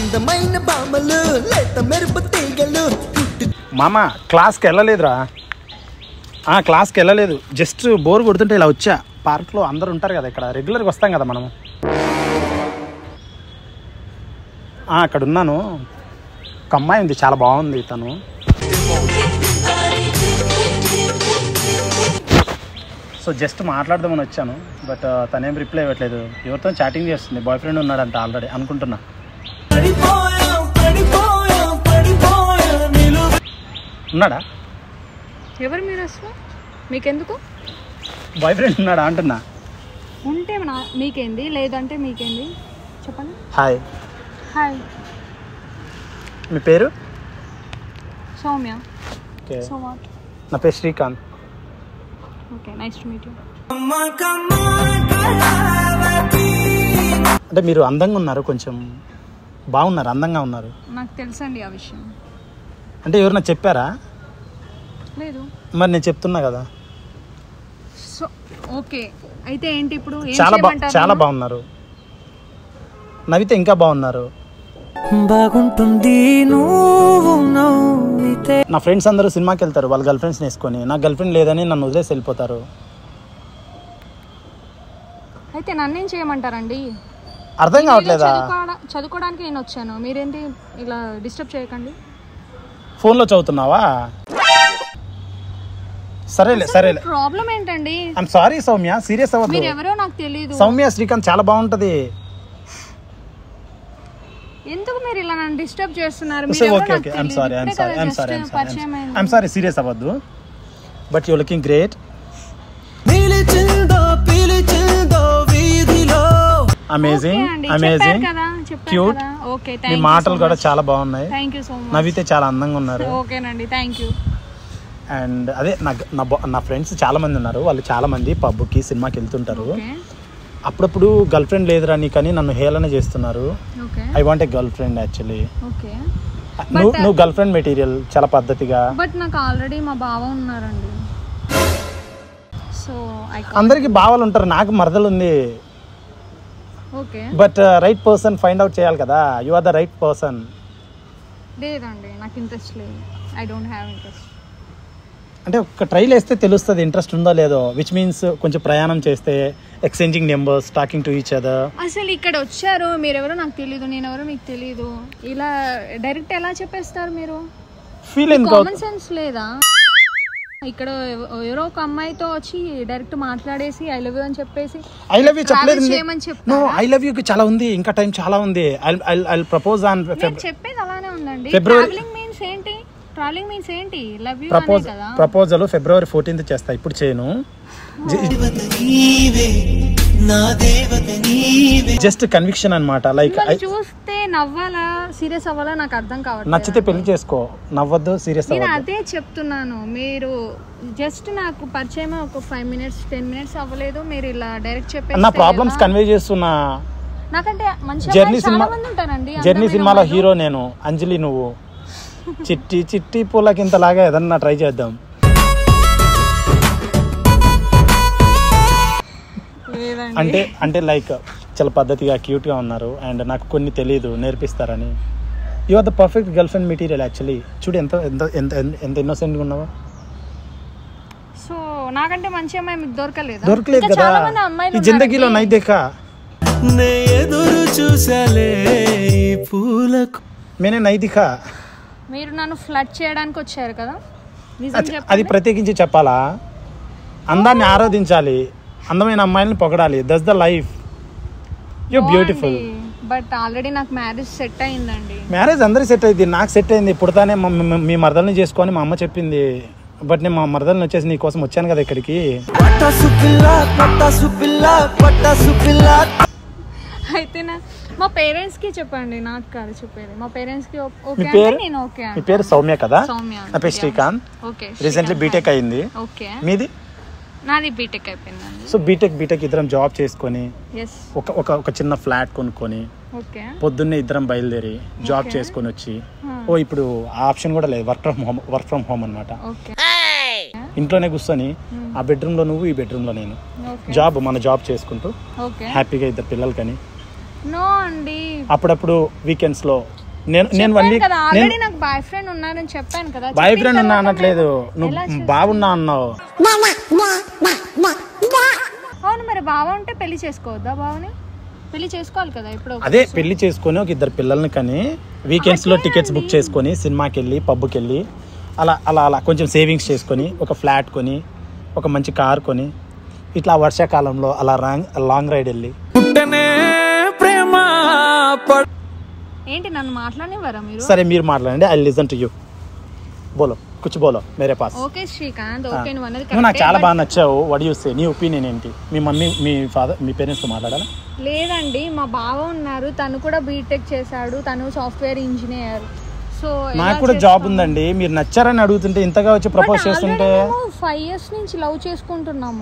అందమైన బామలు లేత మెరుపు తీగలు పుట్టి మామ క్లాస్కి వెళ్ళలేదురా ఆ, క్లాస్కి వెళ్ళలేదు జస్ట్ బోర్ కొడుతుంటే ఇలా వచ్చా పార్క్లో అందరు ఉంటారు కదా ఇక్కడ రెగ్యులర్గా వస్తాం కదా మనము ఆ, అక్కడ ఉన్నాను ఒక అమ్మాయి ఉంది చాలా బాగుంది తను సో జస్ట్ మాట్లాడదామని వచ్చాను బట్ తనేం రిప్లై ఇవ్వట్లేదు ఎవరితో చాటింగ్ చేస్తుంది బాయ్ ఫ్రెండ్ ఉన్నాడంట ఆల్రెడీ అనుకుంటున్నా ఉన్నాడా ఎవరు మీరు అసలు మీకెందుకు బాయ్ ఫ్రెండ్ ఉన్నాడా అంటున్నా ఉంటే నా మీకేంది లేదంటే మీకేంది చెప్పండి హాయ్ హాయ్ మీ పేరు సౌమ్య ఓకే సో వాట్ నా పేరు Srikanth okay nice to meet you అంటే మీరు అందంగా ఉన్నారు కొంచెం బాగున్నారు అందంగా ఉన్నారు నాకు తెలుసండి ఆ విషయం అంటే ఎవరన్నా చెప్పారా లేదు మరి నేను చెప్తున్నా కదా సో ఓకే అయితే ఏంటి ఇప్పుడు ఏం చాలా బా చేయమంటారు చాలా నన్ను? బాగున్నారు నవ్వితే ఇంకా బాగున్నారు బాగుంటుంది నువ్వు నవ్వితే నా ఫ్రెండ్స్ అందరూ సినిమాకి వెళ్తారు వాళ్ళ గర్ల్ ఫ్రెండ్స్ని వేసుకొని నా గర్ల్ ఫ్రెండ్ లేదని నన్ను వదిలేసి వెళ్ళిపోతారు అయితే నన్నేం చేయమంటారండి అర్థం మీరేదో కావట్లేదా చదువుకోవడా- చదువుకోవడానికి నేను వచ్చాను మీరేంటి ఇలా డిస్టర్బ్ చేయకండి ఫోన్లో చదువుతున్నావా సరేలే సరేలే ప్రాబ్లం ఏంటండి ఐమ్ సారీ సౌమ్య సీరియస్ అవ్వద్దు మీరు ఎవరో నాకు తెలియదు సౌమ్య శ్రీకాంత్ చాలా బాగుంటది ఎందుకు మీరు ఇలా నన్ను డిస్టర్బ్ చేస్తున్నారు మీరు ఎవరో ఓకే నాకు ఓకే ఐమ్ తెలీదు. సారీ ఐమ్ ఇప్పుడే సారీ కదా ఐమ్ just సారీ పరిచయం అయింది. ఐమ్ సారీ సీరియస్ అవ్వద్దు బట్ యూ లుకింగ్ గ్రేట్ పిలిచిందో పిలిచిందో వీధిలో అమేజింగ్ ఓకే అండి, అమేజింగ్ చెప్పారు కదా, చెప్పారు క్యూట్ కదా. ఓకే మీ మాటలు కూడా చాలా బాగున్నాయి థ్యాంక్ యూ సో మచ్ నవ్వితే చాలా అందంగా ఉన్నారు ఓకేనండి థ్యాంక్ యూ అండ్ అదే నా నా బా- నా ఫ్రెండ్స్ చాలా మంది ఉన్నారు వాళ్ళు చాలా మంది పబ్కి సినిమాకి వెళ్తుంటారు ఓకే అప్పుడప్పుడు గర్ల్ ఫ్రెండ్ లేదురా నీకని నన్ను హేళన చేస్తున్నారు okay I want a girlfriend actually okay నువ్వు నువ్వు గర్ల్ ఫ్రెండ్ మెటీరియల్ చాలా పద్ధతిగా బట్ నాకు ఆల్రెడీ మా బావ ఉన్నారండి సో ఐ అందరికి బావలు ఉంటారు నాకు మరదలు ఉంది okay but right person find out చేయాలి కదా you are the right person లేదండి నాకు ఇంట్రెస్ట్ లేదు ఐ డోంట్ హ్యావ్ ఇంట్రెస్ట్ అంటే ఒక ట్రైల్ వేస్తే తెలుస్తుంది ఇంట్రెస్ట్ ఉందో లేదో విచ్ మీన్స్ కొంచెం ప్రయాణం చేస్తే exchanging numbers talking to each other అసలు ఇక్కడ వచ్చారు మీరెవరో నాకు తెలియదు నేనెవరో మీకు తెలియదు ఇలా డైరెక్ట్ ఎలా చెప్పేస్తారు మీరు ఫీల్ ఎందుకు కామన్ సెన్స్ లేదా ఇక్కడ ఎవ- ఎవరో ఒక అమ్మాయితో వచ్చి డైరెక్ట్ మాట్లాడేసి ఐ లవ్ యూ అని చెప్పేసి ఐ లవ్ యూ చెప్పలేదు travel చేయమని చెప్తారా? నో ఐ లవ్ యూకి చాలా ఉంది ఇంకా టైం చాలా ఉంది ఐ ప్రపోజ్ ఆన్ నేను చెప్పేది అలానే ఉందండి February- ట్రావెలింగ్ మీన్స్ ఏంటి ట్రావెలింగ్ మీన్స్ ఏంటి లవ్ యూ అనే ప్రపోజ్ కదా ప్రపోజల్ ఫిబ్రవరి ఫోర్టీన్త్ చేస్తా ఇప్పుడు చేయను జస్ట్ కన్విక్షన్ అన్నమాట లైక్ మిమ్మల్ని చూస్తే నవ్వాలా సీరియస్ అవ్వాలా నాకు అర్థం కావట్లేదు నచ్చితే పెళ్లి చేసుకో నవ్వద్దు సీరియస్ నేను అవ్వద్దు అదే చెప్తున్నాను మీరు జస్ట్ నాకు పరిచయం ఒక ఫైవ్ మినిట్స్ టెన్ మినిట్స్ అవ్వలేదు మీరు ఇలా డైరెక్ట్ చెప్పేసి నా ప్రాబ్లమ్స్ కన్వే చేస్తున్నా నాకంటే మంచి జర్నీ అమ్మాయిలు చాలా సినిమా మంది ఉంటారండి జర్నీ అందమైన సినిమాలో వాళ్ళు. హీరో నేను అంజలి నువ్వు చిట్టి చిట్టి పూలకింతలాగా ఏదన్నా ట్రై చేద్దాం లేదండి అంటే అంటే లైక్ చాలా పద్ధతిగా క్యూట్గా ఉన్నారు అండ్ నాకు కొన్ని తెలియదు నేర్పిస్తారని you are the perfect girlfriend material actually చూడు ఎంత ఎంత ఎంత ఎంత ఇన్నోసెంట్గా ఉన్నావా సో నాకంటే మంచి అమ్మాయి మీకు దొరకలేదా దొరకలేదు ఇంకా కదా చాలా మంది అమ్మాయిలు ఈ జిందగీలో ఉన్నారండి. నైదేకా నే ఎదురు చూసాలే ఈ పూలకు మేనే నైదికా మీరు నన్ను ఫ్లడ్ చేయడానికి వచ్చారు కదా నిజం అది చెప్పండి ప్రత్యేకించి చెప్పాలా అందాన్ని ఆరాధించాలి అందమైన అమ్మాయిని పొగడాలి thus the life you beautiful but already నాకు మ్యారేజ్ సెట్ అయిందండి మ్యారేజ్ అందరికి సెట్ అయింది నాకు సెట్ అయింది పుడతానే మా- మీ- మీ మరదల్ని చేసుకొని మా అమ్మ చెప్పింది బట్ నేను మా మరదల్ని వచ్చేసి నీ కోసం వచ్చాను కదా ఇక్కడికి పటాసు పిల్ల పటాసు పిల్ల పటాసు పిల్ల అయితే నా మా పేరెంట్స్ కి చెప్పండి నాకు కాదు చెప్పేది మా పేరెంట్స్ కి ఓ- మీ ఓకే అంటే పేరు నేను ఓకే మీ పేరు సౌమ్య కదా సౌమ్య నా పేరు శ్రీకాంత్ ఓకే రీసెంట్లీ బీటెక్ అయింది ఓకే మీది నాది బీటెక్ అయిపోయిందండి సో బీటెక్ బీటెక్ ఇద్దరం జాబ్ చేసుకొని ఎస్ ఒక ఒక ఒక చిన్న ఫ్లాట్ కొనుక్కొని ఓకే పొద్దున్నే ఇద్దరం బయలుదేరి జాబ్ Okay. చేసుకొని వచ్చి Hmm. ఓ ఇప్పుడు ఆ ఆప్షన్ కూడా లేదు work from home work from home అనమాట ఓకే ఇంట్లోనే కూర్చొని ఆ బెడ్రూమ్లో నువ్వు ఈ బెడ్రూమ్లో నేను ఓకే జాబ్ మన జాబ్ చేసుకుంటూ ఓకే హ్యాపీగా ఇద్దరు పిల్లలు కానీ నో అండి అప్పుడప్పుడు వీకెండ్స్ లో నేను నేను వన్ చెప్పాను వీక్ కదా నేను ఆల్రెడీ నాకు బాయ్ ఫ్రెండ్ ఉన్నారని చెప్పాను కదా బాయ్ చెప్పిన ఫ్రెండ్ ఉన్నా తర్వాత అనట్లేదు మేము ఎలా నువ్వు చేస్తాం? బాగున్నా అన్నావు అవును మరి బావ ఉంటే పెళ్లి చేసుకోవద్దా బావని పెళ్లి చేసుకోవాలి కదా ఇప్పుడు అదే పెళ్లి చేసుకొని ఒక ఇద్దరు పిల్లల్ని కానీ వీకెండ్స్ లో టికెట్స్ బుక్ చేసుకొని సినిమాకి వెళ్ళి పబ్కి వెళ్ళి అలా అలా అలా కొంచెం సేవింగ్స్ చేసుకొని ఒక ఫ్లాట్ కొని ఒక మంచి కార్ కొని ఇట్లా వర్షాకాలంలో అలా రాంగ్ లాంగ్ రైడ్ వెళ్ళి ఏంటి నన్ను మాట్లాడనివ్వరా మీరు సరే మీరు మాట్లాడండి ఐ లిజన్ టు యూ బోలో కుచ్ బోలో మేరే పాస్ ఓకే శ్రీకాంత్ ఓకే నువ్వు అన్నది నువ్వు నాకు correct, చాలా but బాగా నచ్చావు వడ్ యూస్తే నీ ఒపీనియన్ ఏంటి మీ మమ్మీ మీ ఫాదర్ మీ పేరెంట్స్తో మాట్లాడాలా లేదండి మా బావ ఉన్నారు తను కూడా బీటెక్ చేశాడు తను సాఫ్ట్వేర్ ఇంజనీర్ సో నాకు కూడా జాబ్ ఉందండి మీరు నచ్చారని అడుగుతుంటే ఇంతగా వచ్చి ప్రపోజ్ చేస్తుంటే ఫైవ్ ఇయర్స్ నుంచి లవ్ చేసుకుంటున్నాము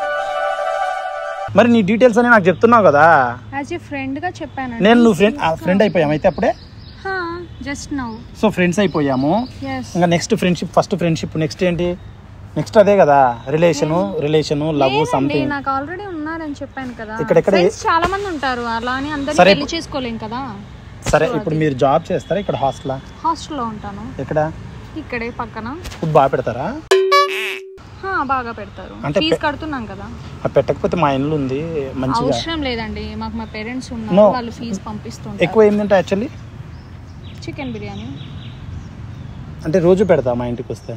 మరి నీ డీటెయిల్స్ అని నాకు చెప్తున్నావు కదా యాజ్ ఏ ఫ్రెండ్ గా చెప్పాను నేను నువ్వు ఫ్రెండ్ ఫ్రెండ్ అయిపోయాము అయితే అప్పుడే జస్ట్ నౌ సో ఫ్రెండ్స్ అయిపోయాము ఎస్ ఇంకా next friendship first friendship next ఏంటి నెక్స్ట్ అదే కదా రిలేషను రిలేషను లవ్ సంథింగ్ నాకు ఆల్రెడీ ఉన్నారని చెప్పాను కదా ఇక్కడెక్కడ ఫ్రెండ్స్ చాలా మంది ఉంటారు అలా అని అందరినీ సరే. పెళ్లి చేసుకోలేం కదా సరే ఇప్పుడు మీరు జాబ్ చేస్తారా ఇక్కడ హాస్టలా హాస్టల్లో ఉంటాను ఎక్కడ ఇక్కడే పక్కన ఫుడ్ బాగా పెడతారా హా, బాగా పెడతారు అంటే ఫీజు కడుతున్నాం కదా ఆ పెట్టకపోతే మా ఇండ్లు ఉంది మంచిగా అవసరం లేదండి మాకు మా పేరెంట్స్ No. ఉన్నారు వాళ్ళు ఫీజు పంపిస్తుంటారు ఎక్కువ ఏంటంటే యాక్చువల్లీ చికెన్ బిర్యానీ అంటే రోజు పెడతా మా ఇంటికి వస్తే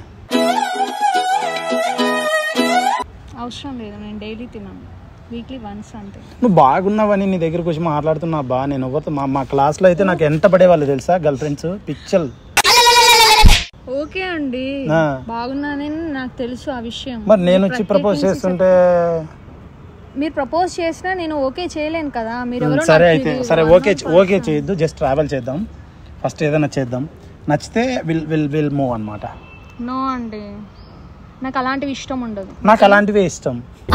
అవసరం లేదు నేను డైలీ తిన్నాను వీక్లీ వన్స్ అంతే నువ్వు బాగున్నావని నీ దగ్గరకు వచ్చి మాట్లాడుతున్నా బా నేను ఎవరితో మా మా క్లాస్లో అయితే నాకు ఎంత పడేవాళ్ళు తెలుసా గర్ల్ ఫ్రెండ్స్ పిచ్చల్ ఓకే అండి ఆ. బాగున్నానని నాకు తెలుసు ఆ విషయం మరి నేను వచ్చి ప్రత్యేకించి ప్రపోజ్ చేస్తుంటే మీరు ప్రపోజ్ చేసినా నేను ఓకే చేయలేను కదా మీరు ఉమ్, ఎవరో సరే నాకు అయితే తెలియదు. సరే Unknown ఓకే person. ఓకే చేయొద్దు జస్ట్ ట్రావెల్ చేద్దాం ఫస్ట్ ఏదైనా చేద్దాం నచ్చితే విల్ విల్ విల్ మూవ్ అనమాట నో అండి నాకు అలాంటివి ఇష్టం ఉండదు నాకు అలాంటివే ఇష్టం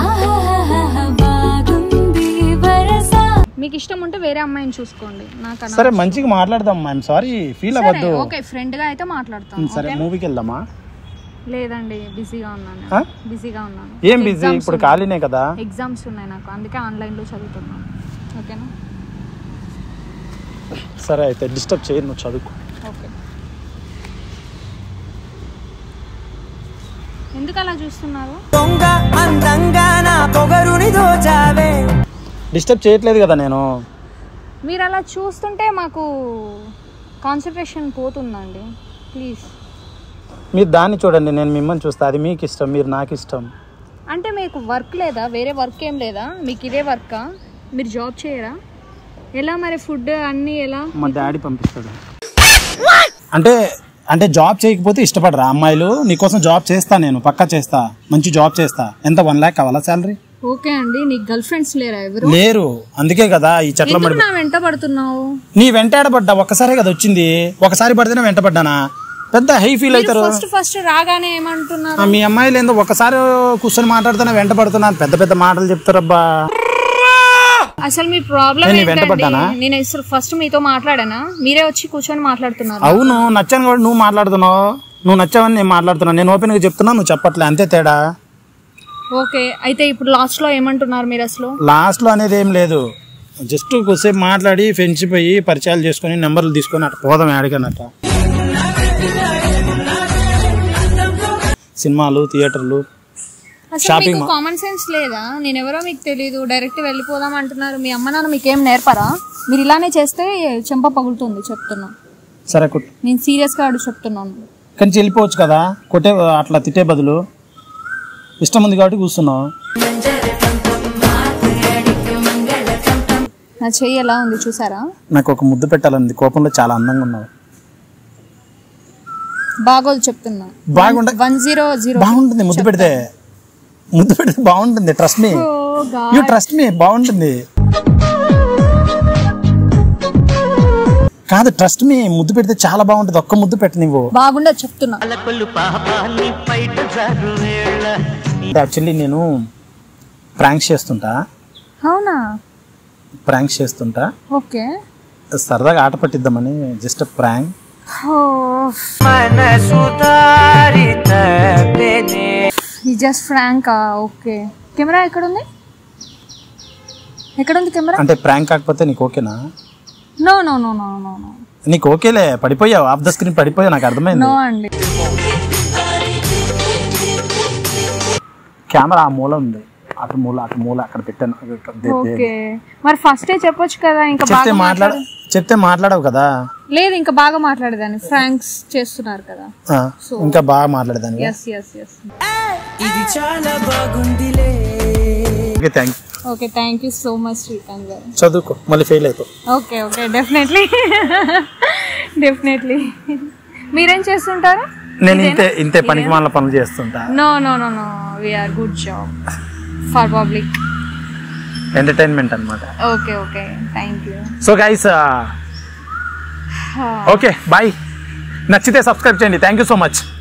మీకు ఇష్టం ఉంటే వేరే అమ్మాయిని చూసుకోండి నాకు అలా- సరే మంచిగా మాట్లాడదాం ఐఎమ్ సారీ ఫీల్ సరే అవ్వద్దు ఓకే ఫ్రెండ్ గా అయితే మాట్లాడతాం ఉమ్, సరే ఓకేనా? మూవీకి వెళ్దామా లేదండి బిజీగా ఉన్నాను ఆ? బిజీగా ఉన్నాను ఏం బిజీ ఇప్పుడు ఖాళీనే కదా ఎగ్జామ్స్ ఉన్నాయి నాకు అందుకే ఆన్లైన్ లో చదువుతున్నాను ఓకేనా సరే అయితే డిస్టర్బ్ చేయను నువ్వు చదువుకో ఓకే ఎందుకు అలా చూస్తున్నారు దొంగ అందంగా నా పొగరుని దోచావే డిస్టర్బ్ చేయట్లేదు కదా నేను మీరు అలా చూస్తుంటే మాకు కాన్సన్ట్రేషన్ పోతుందండి ప్లీజ్ మీరు దాన్ని చూడండి నేను మిమ్మల్ని చూస్తా అది మీకు ఇష్టం మీరు నాకు ఇష్టం అంటే మీకు వర్క్ లేదా వేరే వర్క్ ఏం లేదా మీకు ఇదే వర్కా మీరు జాబ్ చేయరా ఎలా మరి ఫుడ్ అన్నీ ఎలా మా డాడీ పంపిస్తాడు అంటే అంటే జాబ్ చేయకపోతే ఇష్టపడరా అమ్మాయిలు నీకోసం జాబ్ చేస్తా నేను పక్కా చేస్తా మంచి జాబ్ చేస్తా ఎంత వన్ ల్యాక్ కావాలా శాలరీ ఓకే అండి నీకు గర్ల్ ఫ్రెండ్స్ లేరా ఎవరు లేరు అందుకే కదా ఈ చెట్ల ఎందుకు మడి నా వెంట పడుతున్నావు నీ వెంటాడబడ్డా ఒక్కసారే కదా వచ్చింది ఒకసారి పడితేనే వెంటపడ్డానా పెద్ద హై ఫీల్ అవుతారు ఫస్ట్ ఫస్ట్ రాగానే ఏమంటున్నారు ఆ, మీ అమ్మాయిలు ఏందో ఒకసారి కూర్చొని మాట్లాడుతున్నా వెంట పడుతున్నాను పెద్ద పెద్ద మాటలు చెప్తారబ్బా అసలు మీ ప్రాబ్లం నేను వెంట పడ్డానా? నేను అసలు ఫస్ట్ మీతో మాట్లాడానా మీరే వచ్చి కూర్చొని మాట్లాడుతున్నారు అవును నచ్చాను కూడా నువ్వు మాట్లాడుతున్నావు నువ్వు నచ్చావని నేను మాట్లాడుతున్నాను నేను ఓపెన్గా చెప్తున్నా నువ్వు చెప్పట్లే అంతే తేడా ఓకే అయితే ఇప్పుడు లాస్ట్ లో ఏమంటున్నారు మీరు అసలు లాస్ట్లో అనేది ఏం లేదు జస్ట్ కొద్దిసేపు మాట్లాడి ఫ్రెండ్షిప్ అయ్యి పరిచయాలు చేసుకొని నెంబర్లు తీసుకొని అటు పోదాం ఆడికనట సినిమాలు థియేటర్లు అసలు Shopping మీకు కామన్ సెన్స్ లేదా నేను ఎవరో మీకు తెలియదు డైరెక్ట్ వెళ్ళిపోదాం అంటున్నారు మీ అమ్మ నాన్న మీకేం నేర్పరా మీరు ఇలానే చేస్తే చెంప పగులుతుంది చెప్తున్నా సరే కుట్ నేను సీరియస్ గా అడుగు చెప్తున్నాను కానీ వెళ్ళిపోవచ్చు కదా కొట్టే అట్లా తిట్టే బదులు ఇష్టం ఉంది కాబట్టి కూర్చున్నావు నా చెయ్యి ఎలా ఉంది చూసారా నాకు ఒక ముద్దు పెట్టాలంది కోపంలో చాలా అందంగా ఉన్నావు బాగోదు చెప్తున్నా బాగుండ వన్ జీరో జీరో బాగుంటుంది ముద్దు పెడితే ముద్దు పెడితే బాగుంటుంది trust me you trust me బాగుంటుంది కాదు ట్రస్ట్ మీ ముద్దు పెడితే చాలా బాగుంటుంది ఒక్క ముద్దు పెట్ట నువ్వు బాగుండదు చెప్తున్నా యాక్చువల్లీ నేను ప్రాంక్స్ చేస్తుంటా అవునా ప్రాంక్స్ చేస్తుంటా ఓకే సరదాగా ఆట పట్టిద్దామని జస్ట్ ప్రాంక్ మనసు దారి తప్పెనే ఈ జస్ట్ ఫ్రాంకా ఓకే కెమెరా ఎక్కడ ఉంది ఎక్కడ ఉంది కెమెరా అంటే ప్రాంక్ కాకపోతే నీకు ఓకేనా no no no no no no నీకు ఓకేలే పడిపోయావు ఆఫ్ ద స్క్రీన్ పడిపోయావు నాకు అర్థమైంది నో అండి కెమెరా ఆ మూల ఉంది అటు మూల అటు మూల అక్కడ పెట్టాను దే- దే- ఓకే మరి ఫస్టే చెప్పొచ్చు కదా ఇంకా చెప్తే బాగా మాట్లాడ చెప్తే మాట్లాడవు కదా లేదు ఇంకా బాగా మాట్లాడేదాన్ని ఫ్రాంక్స్ చేస్తున్నారు కదా ఆ, ఇంకా బాగా మాట్లాడదాన్ని ఎస్ ఎస్ ఎస్ ఇది చాలా బాగుందిలే okay thank okay thank you so much Srikanth garu చదువుకో మళ్ళీ ఫెయిల్ అయిపోవు ఓకే ఓకే డెఫినెట్లీ డెఫినెట్లీ మీరేం చేస్తుంటారు నేను ఇంతే ఇంతే పనికి మాల పనులు చేస్తుంటా no no no no we're good job for public entertainment అన్నమాట okay okay thank you so guys okay bye నచ్చితే సబ్స్క్రైబ్ చేయండి థ్యాంక్ యూ సో మచ్